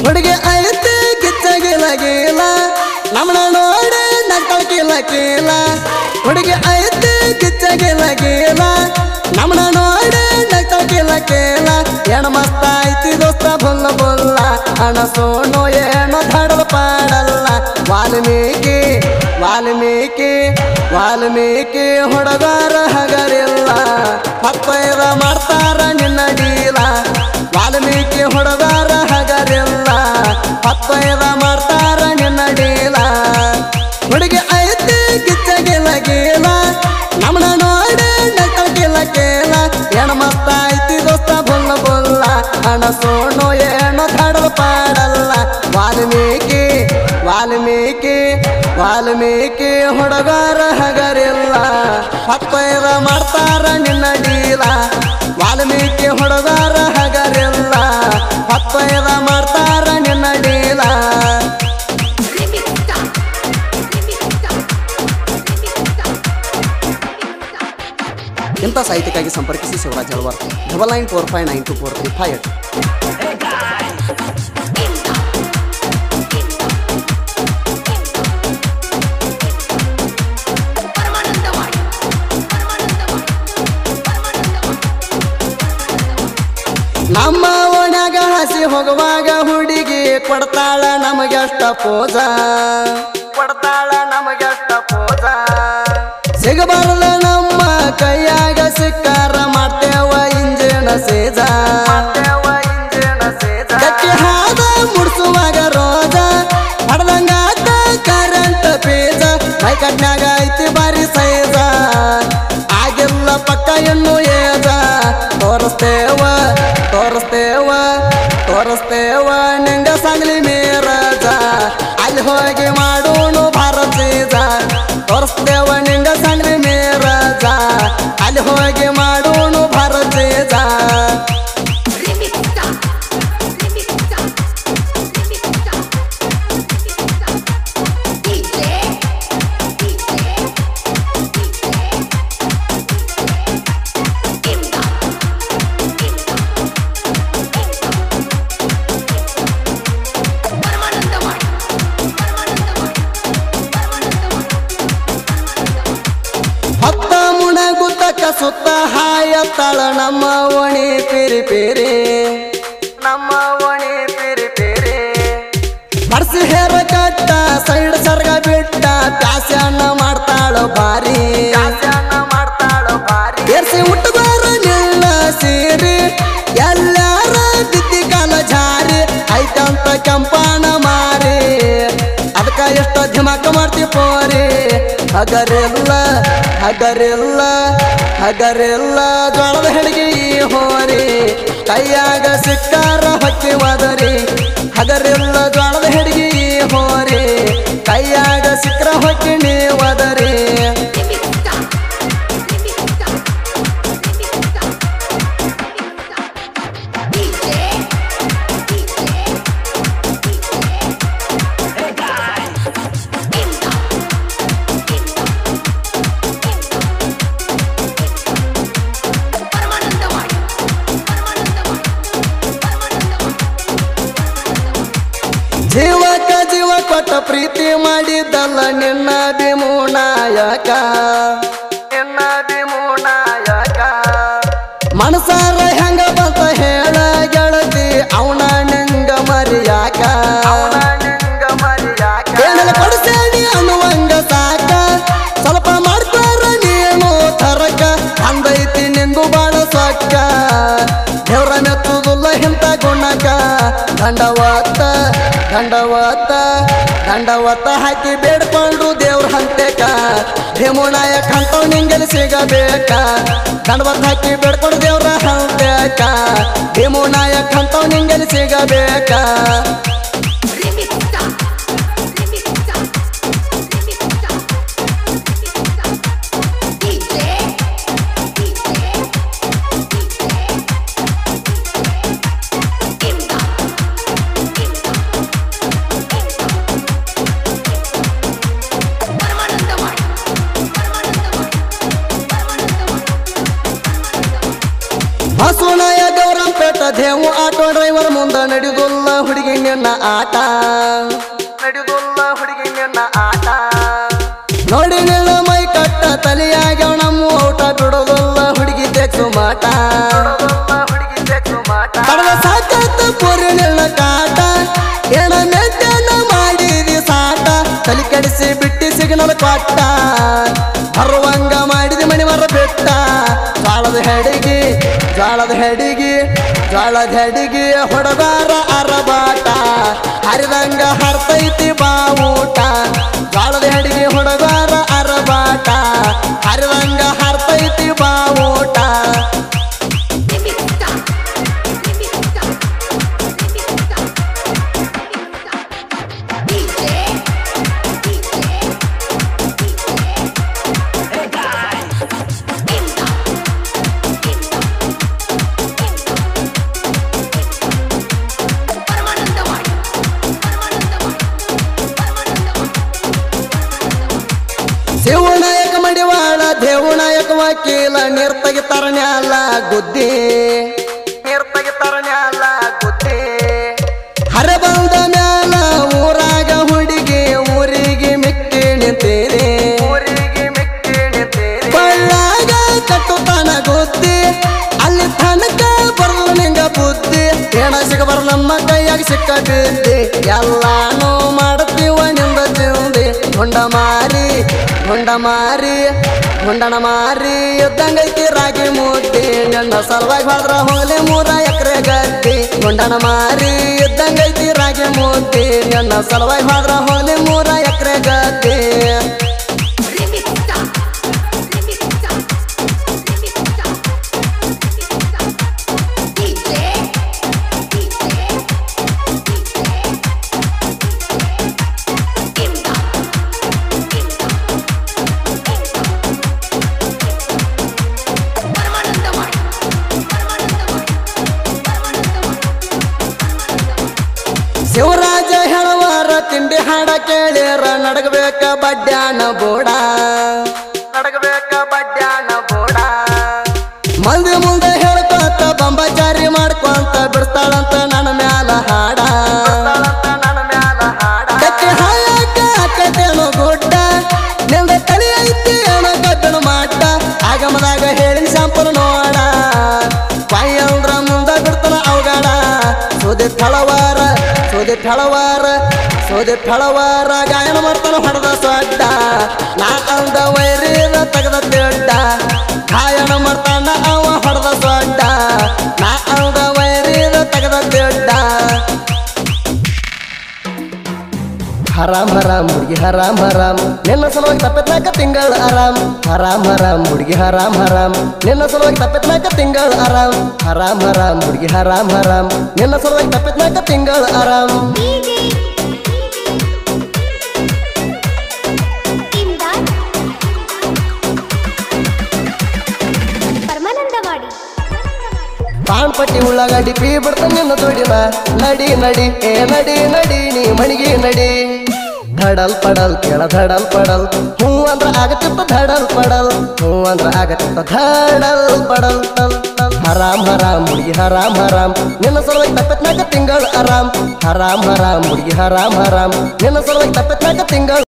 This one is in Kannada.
ಹುಡುಗಿ ಐತಿ ಕಿಚ್ಚಗಿಲ ಗೀಲ ನಮ್ಮನ ನೋಡಿ ನಕ್ಕಳ ಕೀಲ ಕೀಲ ಹುಡುಗಿ ಐತಿ ಕಿಚ್ಚಗಿಲ ಗೀಲ ನಮ್ಮನ ನೋಡಿ ನಕ್ಕಳ ಕೀಲ ಕೀಲ ಹೆಣ ಮಸ್ತ ಐತಿ ದೋಸ್ತ ಬುಲ್ಲ ಬುಲ್ಲ ಹಣ ಸೋನು ಏನೋ ಧಡದ ಪಾಡಲ್ಲ ವಾಲ್ಮೀಕಿ ವಾಲ್ಮೀಕಿ ವಾಲ್ಮೀಕಿ ಹುಡುಗರ ಹಗರಿಲ್ಲ ಹತ್ತೈದ ಮಾಡ್ತಾರ ನಿನ್ನ ಡೀಲ ವಾಲ್ಮೀಕಿ ಹುಡುಗರ ಹಗರಿಲ್ಲ ಹತ್ತೈದ ಮಾಡ್ತಾರ ನಿನ್ನ ಡೀಲ ಹುಡುಗಿ ಐತಿ ಕಿಚ್ಚಗಿಲ್ಲ ಗೀಲ ನಮ್ಮನ ನೋಡಿ ನಕ್ಕಳ ಕಿಲ್ಲ ಕೇಲ ಹೆಣ ಮಸ್ತ ಐತಿ ದೋಸ್ತ ಬುಲ್ಲ ಬುಲ್ಲ ಹಣ ಸೋನು ಏನೋ ಧಡದ ಪಾಡಲ್ಲ ವಾಲ್ಮೀಕಿ ವಾಲ್ಮೀಕಿ ವಾಲ್ಮೀಕಿ ಹುಡುಗರ ಹಗರಿಲ್ಲ ಹತ್ತೈದ ಮಾಡ್ತಾರ ನಿನ್ನ ಡೀಲ ವಾಲ್ಮೀಕಿ ಹುಡುಗರ ಹಗರಿಲ್ಲ ಹತ್ತೈದ ಮಾಡ್ತಾರ ನಿನ್ನ ಡೀಲ ಇಂಥ ಸಾಹಿತ್ಯಕ್ಕಾಗಿ ಸಂಪರ್ಕಿಸಿ Shivaraj Halavar double nine four five nine two four three five eight ನಮ್ಮ ಓಣ್ಯಾಗ ಹಸಿ ಹೋಗುವಾಗ ಹುಡುಗಿ ಕೊಡ್ತಾಳ ನಮಗೆಷ್ಟ ಪೋಜ ಕೊಡ್ತಾಳ ನಮಗೆಷ್ಟ ಪೋಜ ಸಿಗಬಾರದ ನಮ್ಮ ಕೈಯಾಗ ಸಿಕ್ಕಾರ ಮಾಡ್ತೇವ ಇಂಜಿನ ಸೇಜ ಗಟ್ಟಿ ಹಾದ ಮುಡ್ಸುವಾಗ ರೋಜ ಹಡ್ದಂಗಾತ ಕರೆಂಟ್ ಪೇಜ ಮೈ ಕಟ್ನ್ಯಾಗ ಐತಿ ಬಾರಿ ಸೈಜ ಆಗಿಲ್ಲ ಪಕ್ಕ ಇನ್ನು ಏಜ ತೋರಿಸ್ತೇವ ತೋರಿಸ್ತೇವ ತೋರಿಸ್ತೇವ ನಿಂಗ ಸಂಗ್ಲಿ ಮೇರಜ ಅಲ್ಲಿ ಹೋಗಿ ಮಾಡೋನು ಭಾರತೀಜ ತೋರಿಸ್ತೇವ ನಿಂಗ ಸಂಗ್ಲಿ ಮೇರಜ ಅಲ್ಲಿ ಹೋಗಿ ಮಾಡೋನು ಭಾರತೀಜ ಹತ್ತ ಮುಣಗುತ್ತಕ ಸುತ್ತ ಹಾಯತ್ತಾಳ ನಮ್ಮ ಒಣಿ ಪಿರಿ ಪಿರಿ ನಮ್ಮ ಒಣಿ ಪಿರಿ ಪಿರಿ ಮಡ್ಸಿ ಹೇರ ಕಟ್ಟ ಸೈಡ್ ಸರ್ಗ ಬಿಟ್ಟ ಪ್ಯಾಸ್ಯನ್ನ ಮಾಡ್ತಾಳ ಬಾರಿ ಮಾಡ್ತಾಳ ಬಾರಿ ಏರ್ಸಿ ಉಟ್ಟುಗಾರ ನಿಲ್ಲ ಸೀರಿ ಎಲ್ಲಾರ ಬಿದ್ದಿ ಕಾಲ ಜಾರಿ ಐತಂತ ಕೆಂಪಾನ ಮಾರಿ ಅದಕ್ಕ ಎಷ್ಟ ಧಿಮಾಕ ಮಾಡ್ತಿ ಪೋರಿ ಹಗರಿಲ್ಲ ಹಗರಿಲ್ಲ ಹಗರಿಲ್ಲ ಜೋಳದ ಹೆಣಿಗೆ ಈ ಹೋರಿ ಕೈಯಾಗ ಸಿಕ್ಕಾರ ಹೊಕ್ಕಿ ಒದರಿ ಹಗರಿಲ್ಲ ಜೋಳದ ಹೆಡಿಗೆ ಈ ಹೋರಿ ಕೈಯಾಗ ಸಿಕ್ರ ಹೊಕ್ಕಿ ನೀ ಒದರಿ ಜೀವಕ ಜೀವ ಕೊಟ್ಟ ಪ್ರೀತಿ ಮಾಡಿದ್ದಲ್ಲ ನಿನ್ನ ಬಿಮುನಾಯಕ ನಿನ್ನ ಬಿಮುನಾಯಕ ಮನಸಾರ ಹೆಂಗ ಬಂತ ಹೇಳ ಗೆಳತಿ ಅವನ ನಿಂಗ ಮರಿಯಾಕ ಅವನ ನಿಂಗ ಮರಿಯಾಕ ಹೇಳಲ ಕೊಡಿಸೇಡಿ ಅನ್ನುವಂಗ ಸಾಕ ಸ್ವಲ್ಪ ಮಾಡ್ತಾರ ನೀನು ತರಕ ಅಂದೈತಿ ನಿಂದು ಬಾಳ ಸೊಕ್ಕ ದೇವ್ರ ಮೆತ್ತುದಿಲ್ಲ ಇಂಥ ಗುಣಕ ದಂಡವತ್ತ ದಂಡವತ್ತ ದಂಡವತ್ತ ಹಾಕಿ ಬೇಡ್ಕೊಂಡು ದೇವ್ರ ಹಂತೆಕ ಭೀಮುನಾಯಕ ಅಂತವ್ ನಿಂಗೆಲ್ಲಿ ಸಿಗಬೇಕ ದಂಡವತ್ತ ಹಾಕಿ ಬೇಡ್ಕೊಂಡು ದೇವ್ರ ಹಂತೆಕ ಭೀಮುನಾಯಕ ಅಂತವ್ ನಿಂಗೆಲ್ಲಿ ಸಿಗಬೇಕ ಬಸವನಾಯ Gourampeta Devu auto auto driver ಮುಂದ ನಡೆದುಲ್ಲ ಹುಡುಗಿ ನಿನ್ನ ಆಟ ನಡೆದುಲ್ಲ ಹುಡುಗಿ ನಿನ್ನ ಆಟ ನೋಡಿ ನಿನ್ನ ಮೈ ಕಟ್ಟ ತಲೆಯಾಗ ನಮ್ಮ ಊಟ ಬಿಡೋದಲ್ಲ ಹುಡುಗಿ ತೆಚ್ಚು ಮಾಟ ಕಡದ ಸಾಕತ್ತ ಪೊರಿ ನಿನ್ನ ಕಾಟ ಏನ ಮೆಟ್ಟನ ಮಾಡಿದಿ ಸಾಟ ತಲೆ ಕೆಡಿಸಿ ಬಿಟ್ಟಿ ಸಿಗ್ನಲ್ ಕೊಟ್ಟ ಬರುವಂಗ ಮಾಡಿದಿ ಮಣಿ ಮರ ಬೆಟ್ಟ ಜಾಳದ ಹೆಡಿಗಿ ಜಾಳದ ಹೆಡಿಗಿ ಜಾಳದ ಹೆಡಿಗಿ ಹೊಡೆದಾರ ಅರಬಾಟ ಹರಿದಂಗ ಹರ್ತೈತಿ ಬಾವೂಟ ಜಾಳದ ಹೆಡಿಗಿ ಹೊಡೆದಾರ ಅರಬಾಟ ಹರಿದಂಗ ಹರ್ತೈತಿ ಬಾವೂಟ ಶಿವನಾಯಕ ಮಡಿವಾಳ ದೇವನಾಯಕ ವಕೀಲ ನೀರ್ತಗಿ ತರಣ್ಯಾಲ ಗುದ್ದಿ ನೀರ್ತಗಿ ತರಣ್ಯಾಲ ಗುದ್ದಿ ಹರೆ ಬಂದ ಮ್ಯಾಲ ಊರಾಗ ಹುಡುಗಿ ಊರಿಗೆ ಮಿಕ್ಕಿ ನಿಂತೀರಿ ಊರಿಗೆ ಮಿಕ್ಕಿ ನಿಂತೀರಿ ಬಳ್ಳಾಗ ಕಟ್ಟುತ್ತಾನ ಗುದ್ದಿ ಅಲ್ಲಿ ತನಕ ಬರಲ್ಲ ನಿಂಗ ಬುದ್ಧಿ ಏನ ಸಿಗ ಬರ ನಮ್ಮ ಕೈಯಾಗ ಸಿಕ್ಕ ಬಿದ್ದಿ ಎಲ್ಲಾನು ಮಾಡ್ತೀವ ನಿಂದ ತಿಂದಿ ಹೊಂಡ ಮಾರಿ ಹೊಂಡ ಮಾರಿ ಹೊಂಡನ ಮಾರಿ ಇದ್ದಂಗೈತಿ ರಾಗಿ ಮುದ್ದಿ ನನ್ನ ಸಲುವಾಗಿ ಹೋದ್ರ ಹೋಗ್ಲಿ ಮೂರ ಎಕರೆ ಗದ್ದಿ ಹೊಂಡನ ಮಾರಿ ಇದ್ದಂಗೈತಿ ರಾಗಿ ಮುದ್ದಿ ನನ್ನ ಸಲುವಾಗಿ ಹೋದ್ರ ಹೋಗ್ಲಿ ಮೂರ ಎಕರೆ ಗದ್ದಿ ಶಿವರಾಜ ಹೇಳುವಾರ ತಿಂಡಿ ಹಾಡ ಕೇಳಿರ ನಡಗಬೇಕ ಬಡ್ಯಾನ ಬೋಡ ನಡಗಬೇಕ ಬಡ್ಯಾನ ಬೋಡ ಮಂದಿ ಮುಂದೆ ಹೇಳ್ಕೊತ ಬಂಬಚಾರಿ ಮಾಡ್ಕೊಂತ ಬಿಡ್ತಾಳಂತ ನನ್ನ ಮ್ಯಾಲ ಹಾಡ ಕಟ್ಟಿ ಹಾಯಾಕ ಕಟ್ಟೇನು ಗುಡ್ಡ ನಿಂದ ತಲೆ ಐತಿ ಏನ ಕಬ್ಬಿಣ ಮಾಟ ಆಗಮದಾಗ ಹೇಳಿನ ಶಾಂಪಲ್ ನೋಡ ಬಾಯಿ ಅಂದ್ರ ಮುಂದ ಬಿಡ್ತಾನ ಅವಗಾಡ ಸೋದೆ ಥಳವಾರ ಸೋದೆ ಥಳವಾರ ಸೋದೆ ಥಳವಾರ ಗಾಯನ ಮಾಡ್ತಾನ ಹೊಡೆದ ಸೊಡ್ಡ ನಾ ಅಂದ ವೈರಿದ ತೆಗೆದ ತಿಡ್ಡ ಗಾಯನ ಮಾಡ್ತಾನ ಅವ ಹೊಡೆದ ಸೊಡ್ಡ ನಾ ಅಂದ ವೈರಿದ ತೆಗೆದ ತಿಡ್ಡ ಹರಾಮ್ ಹರಾಮ್ ಹುಡುಗಿ ಹರಾಮ್ ಹರಾಮ್ ನಿನ್ನ ಸಲುವಾಗಿ ತಪ್ಪತ್ನಾಕ ತಿಂಗಳ ಆರಾಮ್ ಹರಾಮ್ ಹರಾಮ್ ಹುಡುಗಿ ಹರಾಮ್ ಹರಾಮ್ ನಿನ್ನ ಸಲುವಾಗಿ ತಪ್ಪತ್ನಾಕ ತಿಂಗಳ ಆರಾಮ್ ಹರಾಮ್ ಹರಾಮ್ ಹುಡುಗಿ ಹರಾಮ್ ಹರಾಮ್ ನಿನ್ನ ಸಲುವಾಗಿ ತಪ್ಪತ್ನಾಕ ತಿಂಗಳ ಆರಾಮ್ ಪರಮಾನಂದವಾಡಿ ಪಾನ್ಪಟ್ಟಿ ಉಳ್ಳಾಗಡ್ಡಿ ಪೀ ಬಿಡ್ತ ನಿನ್ನ ದುಡಿನ ನಡಿ ನಡಿ ಏ ನಡಿ ನಡಿ ನೀ ಮಣಿಗೆ ನಡಿ ಧಡಲ್ ಪಡಲ್ ಕೆಳ ಧಡಲ್ ಪಡಲ್ ಹೂ ಅಂದ್ರ ಆಗತ್ತಿತ್ತ ಧಡಲ್ ಪಡಲ್ ಹೂ ಅಂದ್ರ ಆಗತ್ತಿತ್ತ ಧಡಲ್ ಪಡಲ್ ಟಲ್ ಟಲ್ ಹರಾಮ್ ಹರಾಮ್ ಹುಡುಗಿ ಹರಾಮ್ ಹರಾಮ್ ನಿನ್ನ ಸಲುವಾಗಿ ತಪ್ಪತ್ನಾಕ ತಿಂಗಳ ಆರಾಮ್ ಹರಾಮ್ ಹರಾಮ್ ಹುಡುಗಿ ಹರಾಮ್ ಹರಾಮ್ ನಿನ್ನ ಸಲುವಾಗಿ ತಪ್ಪತ್ನಾಕ ತಿಂಗಳ